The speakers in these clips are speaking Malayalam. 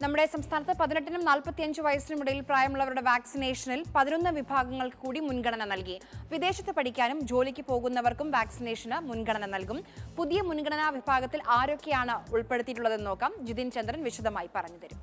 നമ്മുടെ സംസ്ഥാനത്ത് പതിനെട്ടിനും നാൽപ്പത്തിയഞ്ച് വയസ്സിനും ഇടയിൽ പ്രായമുള്ളവരുടെ വാക്സിനേഷനിൽ പതിനൊന്ന് വിഭാഗങ്ങൾക്ക് കൂടി മുൻഗണന നൽകി വിദേശത്ത് പഠിക്കാനും ജോലിക്ക് പോകുന്നവർക്കും വാക്സിനേഷന് മുൻഗണന നൽകും പുതിയ മുൻഗണനാ വിഭാഗത്തിൽ ആരൊക്കെയാണ് ഉൾപ്പെടുത്തിയിട്ടുള്ളതെന്ന് നോക്കാം ജിതിൻ ചന്ദ്രൻ വിശദമായി പറഞ്ഞുതരും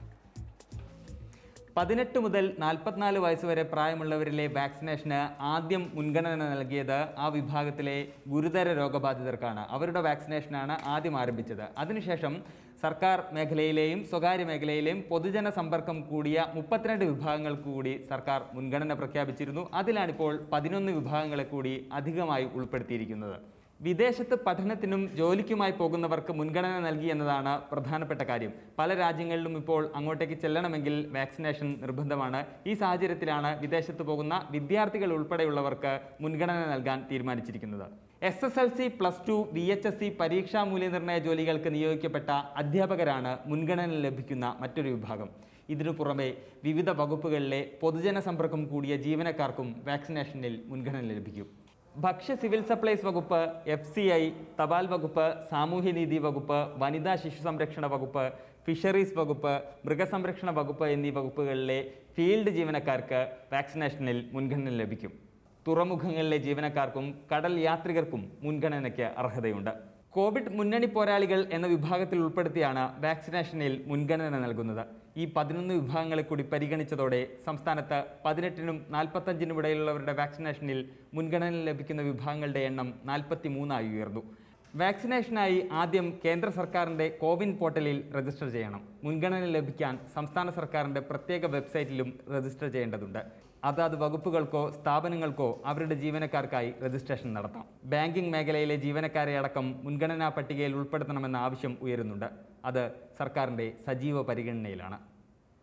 പതിനെട്ട് മുതൽ നാൽപ്പത്തിനാല് വയസ്സ് വരെ പ്രായമുള്ളവരിലെ വാക്സിനേഷന് ആദ്യം മുൻഗണന നൽകിയത് ആ വിഭാഗത്തിലെ ഗുരുതര രോഗബാധിതർക്കാണ് അവരുടെ വാക്സിനേഷനാണ് ആദ്യം ആരംഭിച്ചത് അതിനുശേഷം സർക്കാർ മേഖലയിലെയും സ്വകാര്യ മേഖലയിലെയും പൊതുജന സമ്പർക്കം കൂടിയ മുപ്പത്തിരണ്ട് വിഭാഗങ്ങൾക്ക് കൂടി സർക്കാർ മുൻഗണന പ്രഖ്യാപിച്ചിരുന്നു അതിലാണിപ്പോൾ പതിനൊന്ന് വിഭാഗങ്ങളെ കൂടി അധികമായി ഉൾപ്പെടുത്തിയിരിക്കുന്നത് വിദേശത്ത് പഠനത്തിനും ജോലിക്കുമായി പോകുന്നവർക്ക് മുൻഗണന നൽകി എന്നതാണ് പ്രധാനപ്പെട്ട കാര്യം പല രാജ്യങ്ങളിലും ഇപ്പോൾ അങ്ങോട്ടേക്ക് ചെല്ലണമെങ്കിൽ വാക്സിനേഷൻ നിർബന്ധമാണ് ഈ സാഹചര്യത്തിലാണ് വിദേശത്ത് പോകുന്ന വിദ്യാർത്ഥികൾ ഉൾപ്പെടെയുള്ളവർക്ക് മുൻഗണന നൽകാൻ തീരുമാനിച്ചിരിക്കുന്നത് S S L C plus two V H S C പരീക്ഷാ മൂല്യനിർണ്ണയ ജോലികൾക്ക് നിയോഗിക്കപ്പെട്ട അധ്യാപകരാണ് മുൻഗണന ലഭിക്കുന്ന മറ്റൊരു വിഭാഗം ഇതിനു പുറമെ വിവിധ വകുപ്പുകളിലെ പൊതുജന സമ്പർക്കം കൂടിയ ജീവനക്കാർക്കും വാക്സിനേഷനിൽ മുൻഗണന ലഭിക്കും ഭക്ഷ്യ സിവിൽ സപ്ലൈസ് വകുപ്പ് എഫ് സി ഐ തപാൽ വകുപ്പ് സാമൂഹ്യനീതി വകുപ്പ് വനിതാ ശിശു സംരക്ഷണ വകുപ്പ് ഫിഷറീസ് വകുപ്പ് മൃഗസംരക്ഷണ വകുപ്പ് എന്നീ വകുപ്പുകളിലെ ഫീൽഡ് ജീവനക്കാർക്ക് വാക്സിനേഷനിൽ മുൻഗണന ലഭിക്കും തുറമുഖങ്ങളിലെ ജീവനക്കാർക്കും കടൽ യാത്രികർക്കും മുൻഗണനയ്ക്ക് അർഹതയുണ്ട് കോവിഡ് മുന്നണി പോരാളികൾ എന്ന വിഭാഗത്തിൽ ഉൾപ്പെടുത്തിയാണ് വാക്സിനേഷനിൽ മുൻഗണന നൽകുന്നത് ഈ പതിനൊന്ന് വിഭാഗങ്ങളെ കൂടി പരിഗണിച്ചതോടെ സംസ്ഥാനത്ത് പതിനെട്ടിനും നാൽപ്പത്തഞ്ചിനും ഇടയിലുള്ളവരുടെ വാക്സിനേഷനിൽ മുൻഗണന ലഭിക്കുന്ന വിഭാഗങ്ങളുടെ എണ്ണം നാൽപ്പത്തി മൂന്നായി ഉയർന്നു വാക്സിനേഷനായി ആദ്യം കേന്ദ്ര സർക്കാരിൻ്റെ കോവിൻ പോർട്ടലിൽ രജിസ്റ്റർ ചെയ്യണം മുൻഗണന ലഭിക്കാൻ സംസ്ഥാന സർക്കാരിൻ്റെ പ്രത്യേക വെബ്സൈറ്റിലും രജിസ്റ്റർ ചെയ്യേണ്ടതുണ്ട് അതാത് വകുപ്പുകൾക്കോ സ്ഥാപനങ്ങൾക്കോ അവരുടെ ജീവനക്കാർക്കായി രജിസ്ട്രേഷൻ നടത്താം ബാങ്കിംഗ് മേഖലയിലെ ജീവനക്കാരെ അടക്കം മുൻഗണനാ പട്ടികയിൽ ഉൾപ്പെടുത്തണമെന്ന ആവശ്യം ഉയരുന്നുണ്ട് അത് സർക്കാരിൻ്റെ സജീവ പരിഗണനയിലാണ്